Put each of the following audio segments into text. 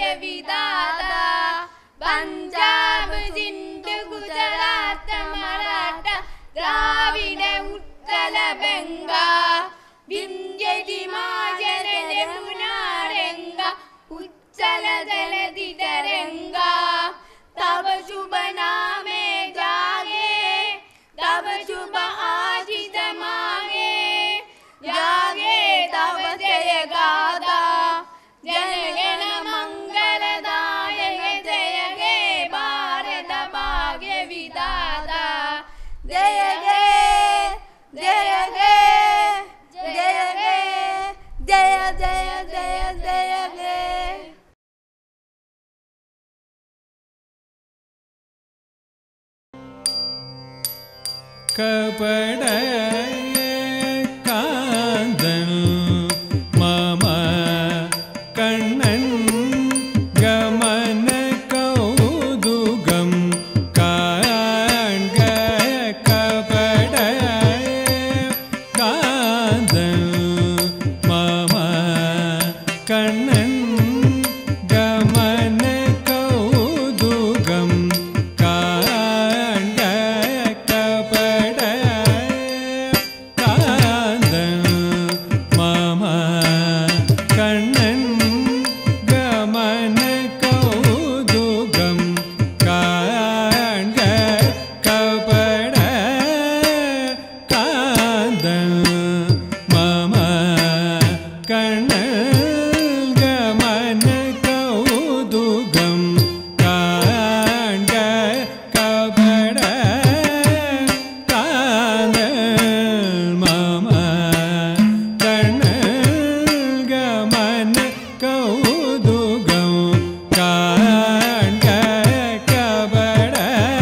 ഭാഗ്യവിധാത പഞ്ചാബ് സിന്ധു ഗുജറാത്ത് മറാഠ ദ്രാവിഡ ഉത്തര ബംഗ വിന്ധ്യ ഹിമാചല യമുനാരംഗ ഉജ്ജല ജലധി തരംഗ തവ ശുഭ നാമേ ജാഗേ തവ ശുഭ ആശിത മാഗേ ജാഗേ തവ ജയ ഗാഥ ജനഗണ മംഗളദായക ജയ ഹേ ഭാരത ഭാഗ്യ വിധാത ജയ ഹേ ജയ ഹേ ജയ ഹേ ജയ ജയ ജയ ജയ ഹേ കപട കാന്തൻ മമ കണ്ണൻ ഗമന കൗതുകം കാൺക കപട കാന്തൻ മമ കണ്ണൻ ഗമന കൗതുകം കാൺക കപട കാന്തൻ മമ കണ്ണൻ ഗമന കൗതുകം കാൺക കപട കാന്തൻ മമ കണ്ണൻ ഗമന കൗതുകം കാൺക കപട കാന്തൻ മമ കണ്ണൻ ഗമന കൗതുകം കാൺക കപട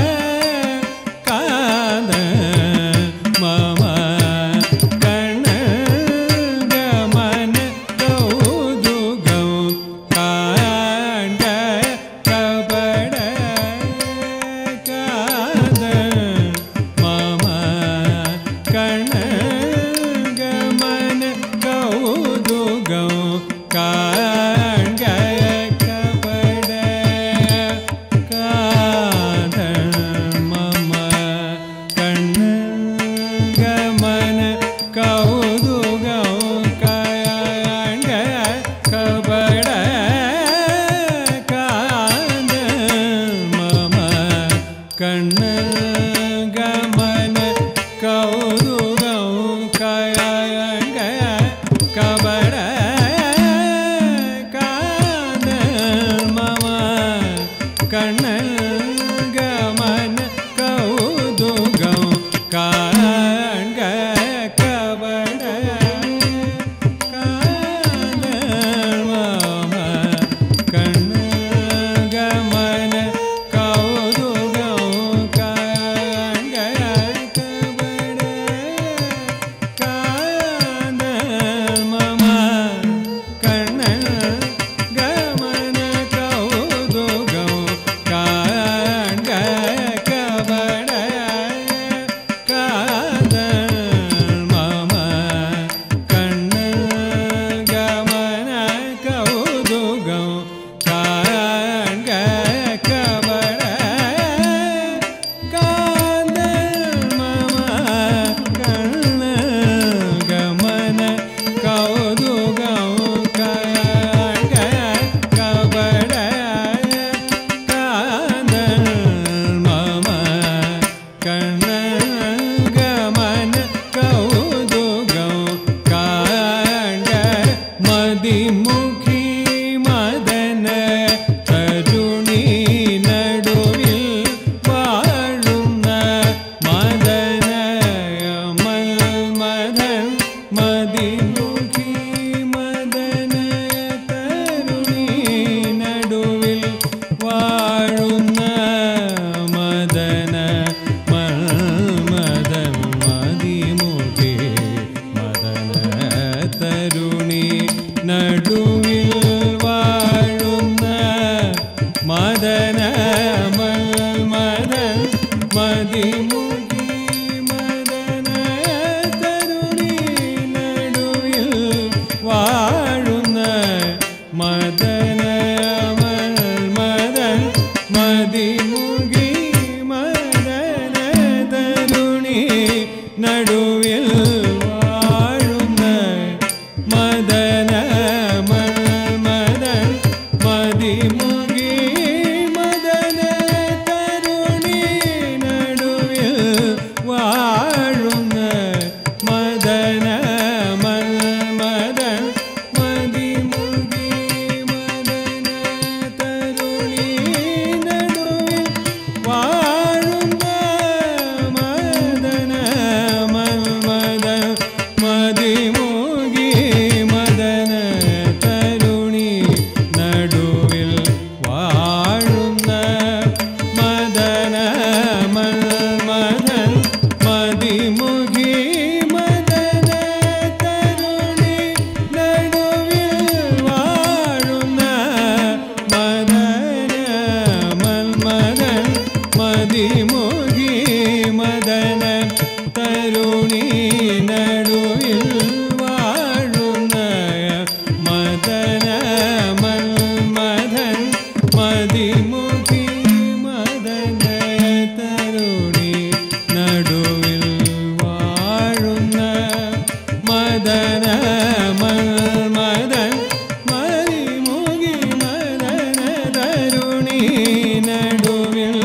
കാന്തൻ മമ കണ്ണൻ ഗമന കൗതുകം കാൺക കപട കാന്തൻ മമ കണ്ണൻ ഗമന കൗതുകം കാൺക കപട കാന്തൻ മമ കണ്ണൻ ഗമന കൗതുകം കാൺക കപട കാന്തൻ മമ കണ്ണൻ ഗമന കൗതുകം കാൺക കപട കാന്തൻ മമ കണ്ണൻ ഗമന കൗതുകം കാൺക കപട കാന്തൻ മമ കണ്ണൻ ഗമന കൗതുകം കാൺക കപട കാന്തൻ മമ കണ്ണൻ ഗമന കൗതുകം കാ മതിമുകി മദന തരുണി നടുവിൽ വാഴുന്ന മദന മന്മദൻ മതിമുകി മദന തരുണി നടുവിൽ വാഴുന്ന മദന മന്മദൻ മതിമുകി മദന തരുണി നടുവിൽ വാഴുന്ന മദന മന്മദൻ മതിമുഖി മദന തരുണി നടുവിൽ വാഴുന്ന മദന മന്മദൻ മതിമുഖി മദന തരുണി നടുവിൽ വാഴുന്ന മദന മന്മദൻ മതിമുഖി മദന തരുണി നടുവിൽ വാഴുന്ന മദന മന്മദൻ മതിമുഖി മദന തരുണി നടുവിൽ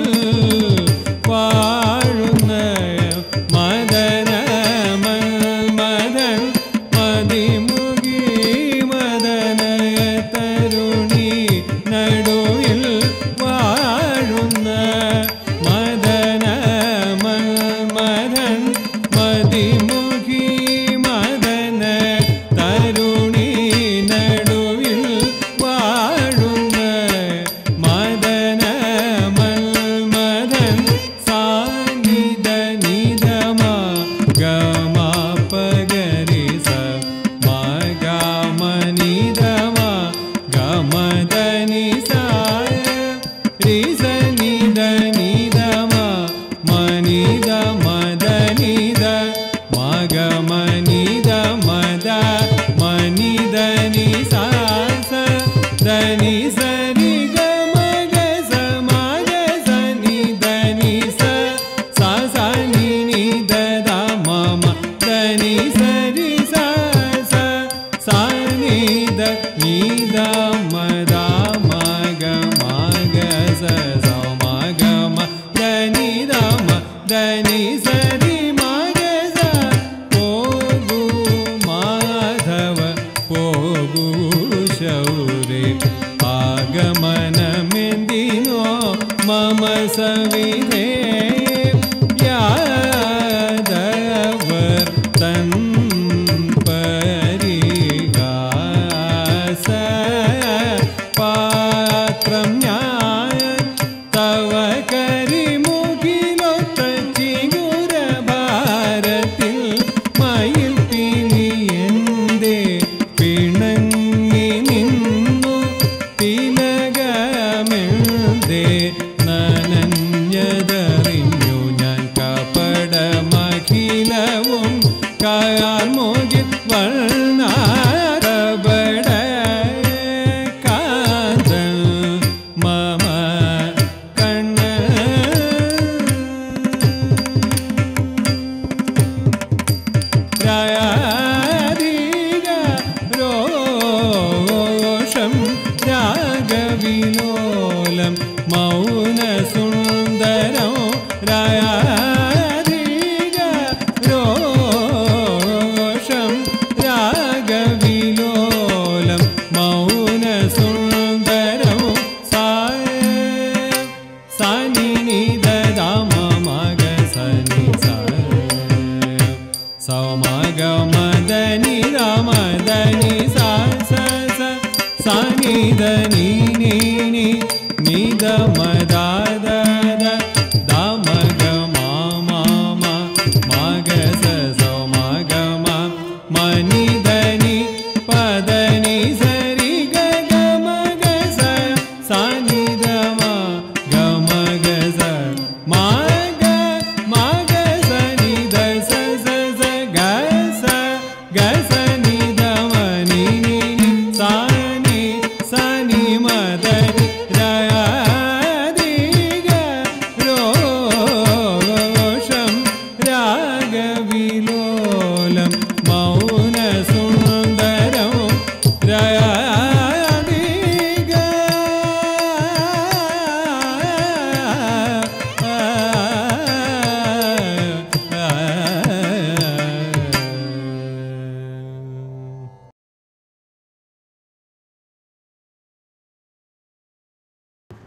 വാഴുന്ന മദന മന്മദൻ മതിമുഖി മദന തരുണി നടുവിൽ വാഴുന്ന മദന മന്മദൻ മതിമുഖി മദന തരുണി നടുവിൽ വാഴുന്ന മദന മന്മദൻ സാനിധ നിധമ ഗമ പഗരി സ മഗമ നിധമ ഗമദനി സായ രിസ നിധ നിധമ മനിധ മദനിധ മഗമനിധ മദ മനിധ നിസാസ ധനി സരി ഗമ ഗ സമഗ സനി ധനി സ സ സനി നി ദദ മമ ധനി സരി സ സ സനി ധ നി ധ മദ മഗ മഗ സ സ മഗ മ ധനി ധ മ ധനി സരി മഗ സ പോകു മാധവ പോകു ശൗരേ ಆಗಮನಮೆಂದಿನೋ ಮಮ ಸವಿಧೆ ಯಾದವರ್ ತನ್ ಪರಿಹಾಸ പാത്രം ന്യായ തവ കരിമുഖിലൊത്ത ചിഗുര ഭാരത്തിൽ മയിൽ പിനി എന്തേ പിണങ്ങി നിന്നു തിലകമെന്തേ നനഞ്ഞതറിഞ്ഞു ഞാൻ കപടമഖിലവും കാർമുകിൽ വർണ്ണാകപട കാന്തൽ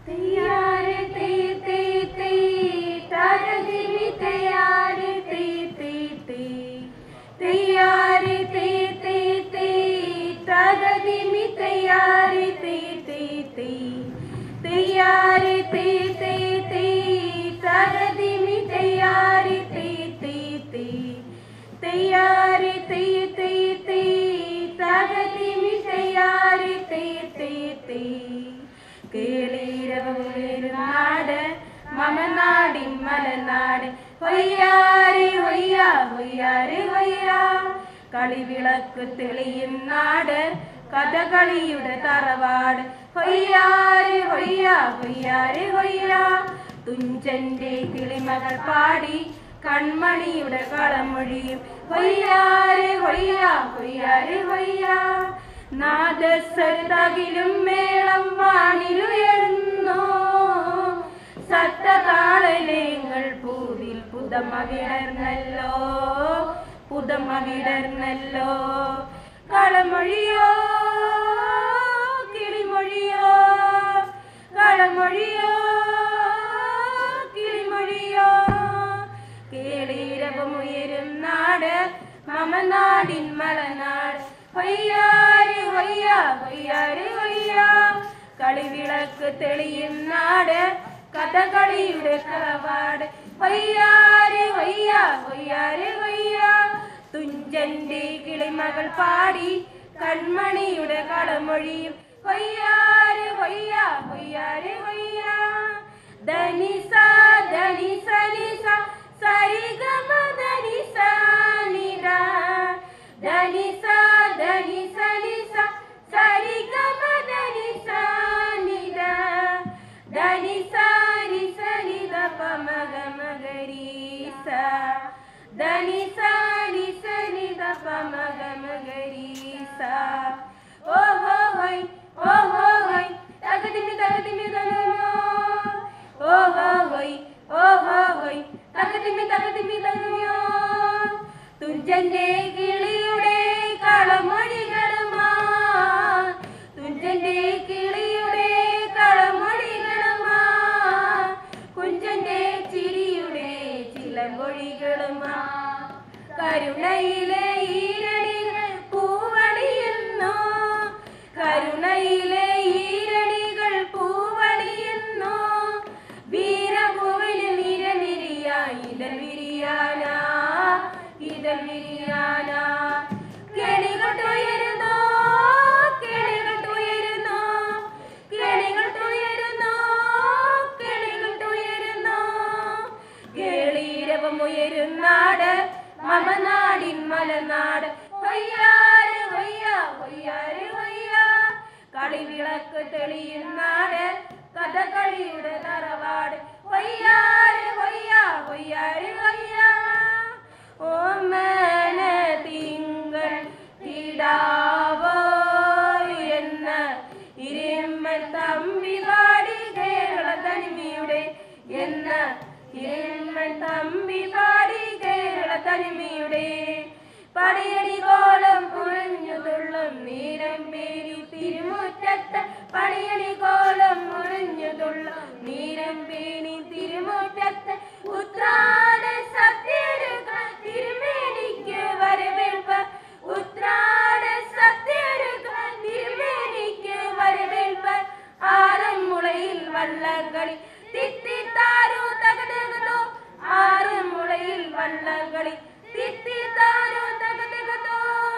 തയ്യാറ് തേ തേ തേ തരതിമി തയ്യാറ് തേ തേ തേ തയ്യാറ് തേ തേ തേ തരതിമി തയ്യാറ് തേ തേ തേ തയ്യാറ് തേ തേ തേ തരതിമി തയ്യാറ് തേ തേ തേ തയ്യാറ് തേ തേ തേ തരതിമി തയ്യാറ് തേ തേ തേ കേളീരവുനാട് മമനാടിൻ മലനാട് ഹൊയ്യാരി ഹൊയ്യ ഹൊയ്യാരി ഹൊയ്യ കളിവിളക്ക് തെളിയും നാട് കഥകളിയുടെ തറവാട് ഹൊയ്യാരി ഹൊയ്യ ഹൊയ്യാരി ഹൊയ്യ തുഞ്ചന്റെ കിളിമകൾ പാടി കൺമണിയുടെ കളമൊഴിയും ഹൊയ്യാരി ഹൊയ്യ ഹൊയ്യാരി ഹൊയ്യ നാദസ്വരതകിലും മേളം വാണിലുയർന്നു സത്തതാളലേങ്ങൾ പൂവിൽ പുതമ വിടർന്നല്ലോ പുതമ വിടർന്നല്ലോ കളമൊഴിയോ കിളിമൊഴിയോ കളമൊഴിയോ കിളിമൊഴിയോ കേളീരവമുയരും നാട് മമ നാടിൻ മലനാട് ഹൊയ്യാരി ഹൊയ്യ ഹൊയ്യാരി ഹൊയ്യ കളിവിളക്ക് തെളിയും നാട് കഥകളിയുടെ കളവാട് ഹൊയ്യാരി ഹൊയ്യ ഹൊയ്യാരി ഹൊയ്യ തുഞ്ചന്റെ കിളിമകൾ പാടി കൺമണിയുടെ കളമൊഴിയും ഹൊയ്യാരി ഹൊയ്യ ഹൊയ്യാരി ഹൊയ്യ ധനിസ ധനിസ നിസ സരിഗമ ധനിസ നിര ധനിസ ധനിസ നിസ സരിഗമ ധനിസ നിര ധനിസ നിസ നിത പമഗ മഗരീസ ധനിസ നിസ നിത പമഗ മഗരീസ ഓഹോ ഹോയ് ഓഹോ ഹോയ് തകതിമി തകതിമി തനുമോ ഓഹോ ഹോയ് ഓഹോ ഹോയ് തകതിമി തകതിമി തനുമോ തുഞ്ചന്റെ കിളിയുടെ കളമൊഴികളുമാ തുഞ്ചന്റെ കിളിയുടെ കളമൊഴികളുമാ കുഞ്ചന്റെ ചിരിയുടെ ചിലമൊഴികളുമാ കരുണയിലെ ഈരണികൾ പൂവണിയുന്നു കരുണയിലെ ഈരണികൾ പൂവണിയുന്നു വീരഭൂവിന് നിരനിരിയായി ഇതൽ വിരിയാനാ ഇതൽ വിരിയാനാ കെണികൊട്ടുയരുന്നു കെണികൊട്ടുയരുന്നു കെണികൊട്ടുയരുന്നു കെണികൊട്ടുയരുന്നു കേളീരവമുയരുന്നാട് മമനാടിൻ മലനാട് ഹൊയ്യാര് ഹൊയ്യ ഹൊയ്യാര് ഹൊയ്യ കളിവിളക്ക് തെളിയുന്നാട് കഥകളിയുടെ തറവാട് ഹൊയ്യാര് ഹൊയ്യ ഹൊയ്യാര് ഹൊയ്യ ഓമന തിങ്കൾ കിടാവോ എന്ന ഇരുമ്മ തമ്പി പാടി കേരള തനിമയുടെ എന്ന ഇരുമ്മ തമ്പി പാടി കേരള തനിമയുടെ പടിയടി കോലം മുറിഞ്ഞു തുള്ളും നീരം പേരി തിരുമുറ്റത്ത് പടിയടി കോലം മുറിഞ്ഞു തുള്ളും നീരം പേണി തിരുമുറ്റത്ത് ഉത്രാട സത്യരുക തിരുമേനിക്ക് വരവേൽപ്പ് ഉത്രാട സത്യരുക തിരുമേനിക്ക് വരവേൽപ്പ് ആറന്മുളയിൽ വള്ളംകളി തിത്തിത്താരോ തകതകതോ ആറന്മുളയിൽ വള്ളംകളി തിത്തിത്താരോ തകതകതോ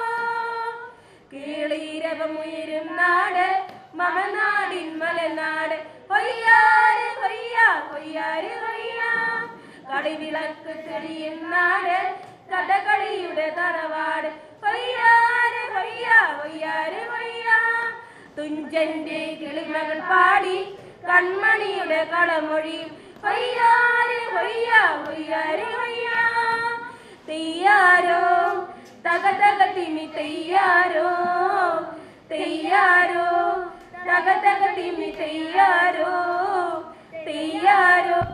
കീളീരവമുയരും നാട് മമനാടിൻ മലനാട് കൊയ്യാറ് കൊയ്യ കൊയ്യാറ് കൊയ്യ കളിവിളക്ക് തെളിയും നാട് കഥകളിയുടെ തറവാട് കൊയ്യാറ് കൊയ്യ കൊയ്യാറ് കൊയ്യ തുഞ്ചന്റെ കിളിമകൾ പാടി കൺമണിയുടെ കളമൊഴിയും കൊയ്യാറ് കൊയ്യ കൊയ്യാറ് കൊയ്യ തെയ്യാരോ തക തക തിമി തെയ്യാരോ തെയ്യാരോ തക തക തിമി തെയ്യാരോ തെയ്യാരോ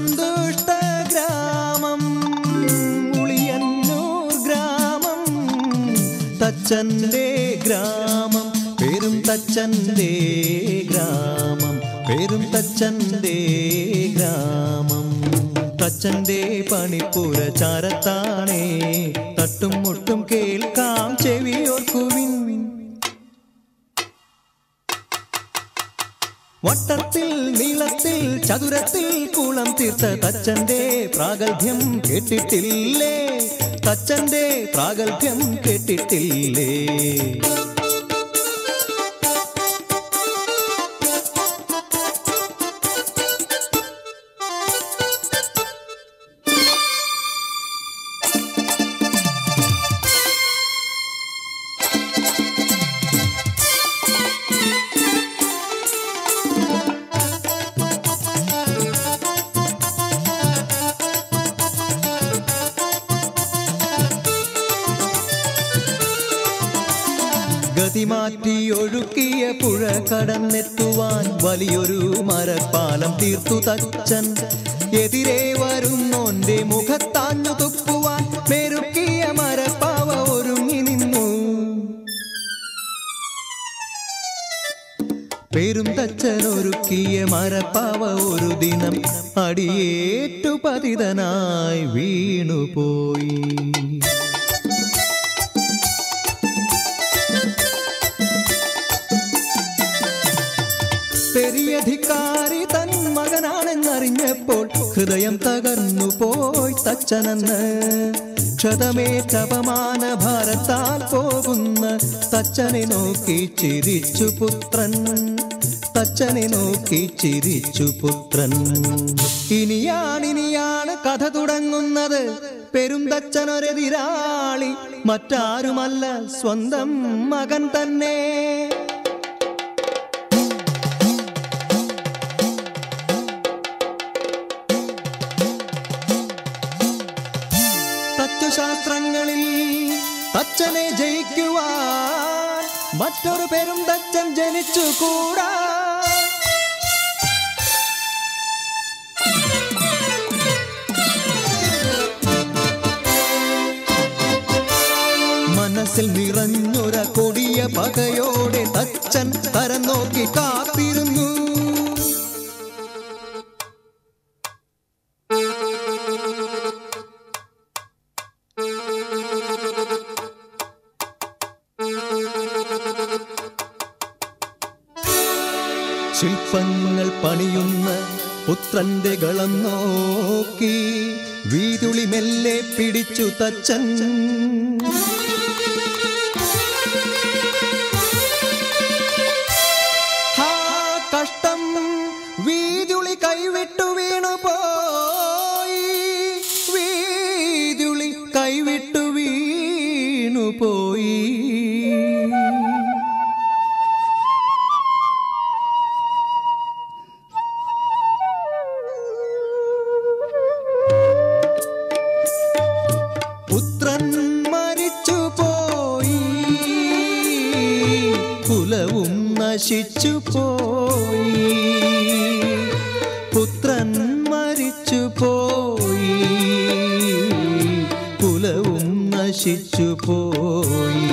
സന്തുഷ്ട ഗ്രാമം ഉളിയന്നൂർ ഗ്രാമം തച്ചന്റെ ഗ്രാമം പേരും തച്ചന്റെ ഗ്രാമം പേരും തച്ചന്റെ ഗ്രാമം തച്ചന്റെ പണിപ്പുര ചാരത്താണേ തട്ടും മുട്ടും കേൾക്കാം ചെവിയോർക്കുവിൻ വട്ടത്തിൽ നീളത്തിൽ ചതുരത്തിൽ കുളം തീർത്ത തച്ചന്റെ പ്രാഗൽഭ്യം കേട്ടിട്ടില്ലേ തച്ചന്റെ പ്രാഗൽഭ്യം കേട്ടിട്ടില്ലേ ഗതിമാറ്റി ഒഴുക്കിയ പുഴ കടന്നെത്തുവാൻ വലിയൊരു മരപ്പാലം തീർത്തു തച്ചൻ എതിരെ വരുന്നോന്റെ മുഖത്താഞ്ഞു തുപ്പുവാൻ മെരുക്കിയ മരപ്പാവ ഒരുങ്ങി നിന്നു പേരും തച്ചൻ ഒരുക്കിയ മരപ്പാവ ഒരു ദിനം അടിയേറ്റു പതിതനായി വീണുപോയി പെരിയധികാരി തൻ മകനാണെന്നറിഞ്ഞപ്പോൾ ഹൃദയം തകർന്നു പോയി തച്ചനെന്ന് ക്ഷതമേറ്റ അപമാന ഭാരത്താൽ പോകുന്ന തച്ചനെ നോക്കി ചിരിച്ചു പുത്രൻ തച്ചനെ നോക്കി ചിരിച്ചു പുത്രൻ ഇനിയാണിനിയാണ് കഥ തുടങ്ങുന്നത് പെരും തച്ചനൊരെതിരാളി മറ്റാരുമല്ല സ്വന്തം മകൻ തന്നെ തത്വശാസ്ത്രങ്ങളിൽ തച്ചനെ ജയിക്കുവാൻ മറ്റൊരു പേരും തച്ചൻ ജനിച്ചുകൂടാ മനസ്സിൽ നിറഞ്ഞൊര കൊടിയ പകയോടെ തച്ചൻ തരം നോക്കി കാത്തിരുന്നു ശില്പങ്ങൾ പണിയുന്ന പുത്രന്റെ ഗളം നോക്കി വീതുളി മെല്ലെ പിടിച്ചു തച്ചൻ ഹാ കഷ്ടം വീതുളി കൈവിട്ടു വീണു പോയി വീതുളി കൈവിട്ടു വീണു പോയി പുത്രൻ മരിച്ചു പോയി കുലവും നശിച്ചു പോയി പുത്രൻ മരിച്ചു പോയി കുലവും നശിച്ചു പോയി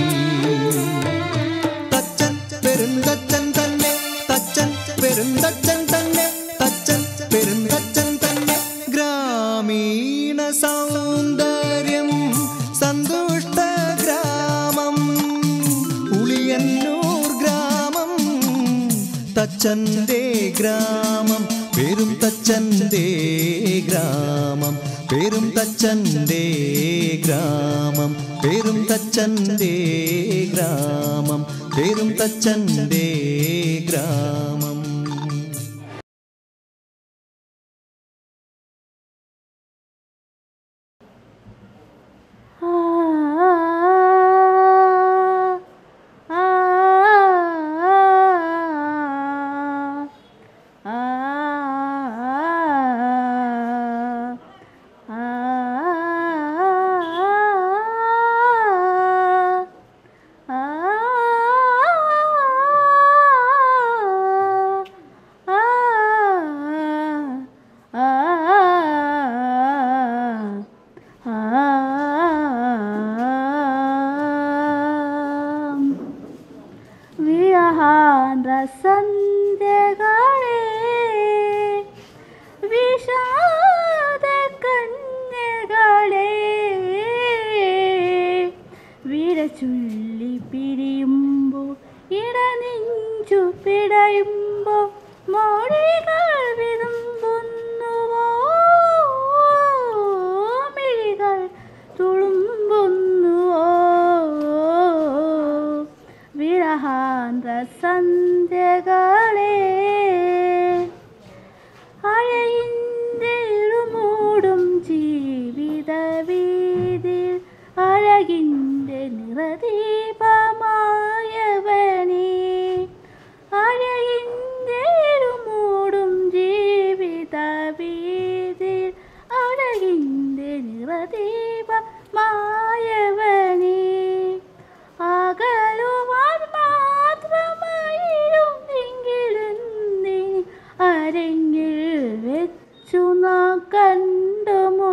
തച്ചൻ പെരുന്തച്ചൻ തന്നെ തച്ചൻ പെരുന്തച്ചൻ തന്നെ തച്ചൻ പെരുന്തച്ചൻ തന്നെ ഗ്രാമീണ സൗന്ദര്യം സന്തുഷ്ട ഗ്രാമം ഉളിയന്നൂർ ഗ്രാമം തച്ചന്റെ ഗ്രാമം പേരും തച്ചന്റെ ഗ്രാമം പേരും തച്ചന്റെ ഗ്രാമം പേരും തച്ചന്റെ ഗ്രാമം പേരും തച്ചന്റെ ഗ്രാമം ആ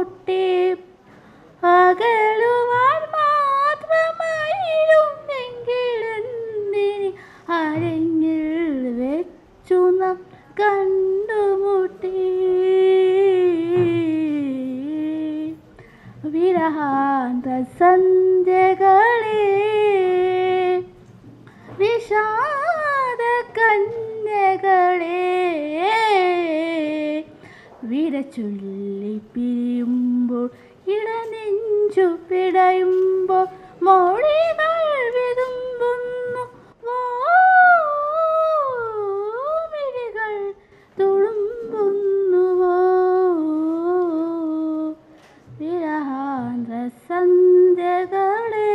കണ്ടുമുട്ടി അകലുവാൻ മാത്രമായിരുന്നെങ്കിലെന്തിന് അരങ്ങിൽ വെച്ചു നാം കണ്ടുമുട്ടി വിരഹാന്ത സന്ധ്യകളെ വിഷാദ കന്യകളെ വിരച്ചൊല്ലി പിരിയുമ്പോൾ ഇടനെഞ്ചു പിടയുമ്പോൾ മൊഴികൾ വിതുമ്പുന്നു മിഴികൾ തുളുമ്പുന്നുവോ വിരഹാന്ത സന്ധ്യകളെ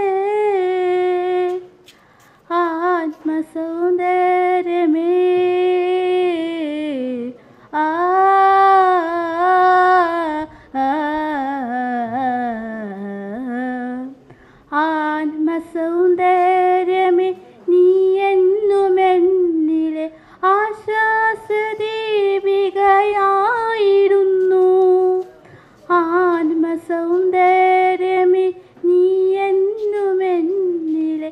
ആത്മസൗന്ദര്യമേ ആ ആ, ആത്മസൗന്ദര്യമേ നീ എന്നുമെന്നിലെ ആശ്വാസദീപികയായിരുന്നു ആത്മസൗന്ദര്യമേ നീ എന്നുമെന്നിലെ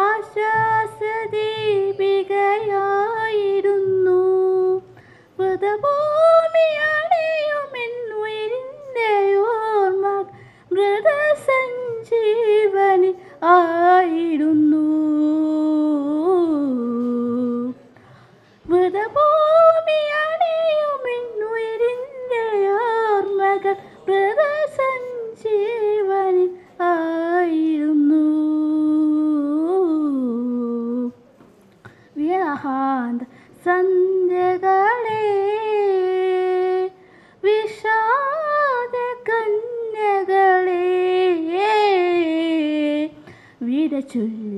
ആശ്വാസദീപികയായിരുന്നു മൃതഭൂമിയണയുമെന്നുയരിൻ്റെ ഓർമ്മ മൃതസഞ്ജീവനി ആയിരുന്നു മൃതഭൂമിയണയുമെന്നുയരിൻ്റെ ഓർമ്മകൾ മൃതസഞ്ജീവനി ആയിരുന്നു വിരഹാന്ത സന്ധ്യകളെ വിഷാദ കന്യകളെ വിരചൊല്ലി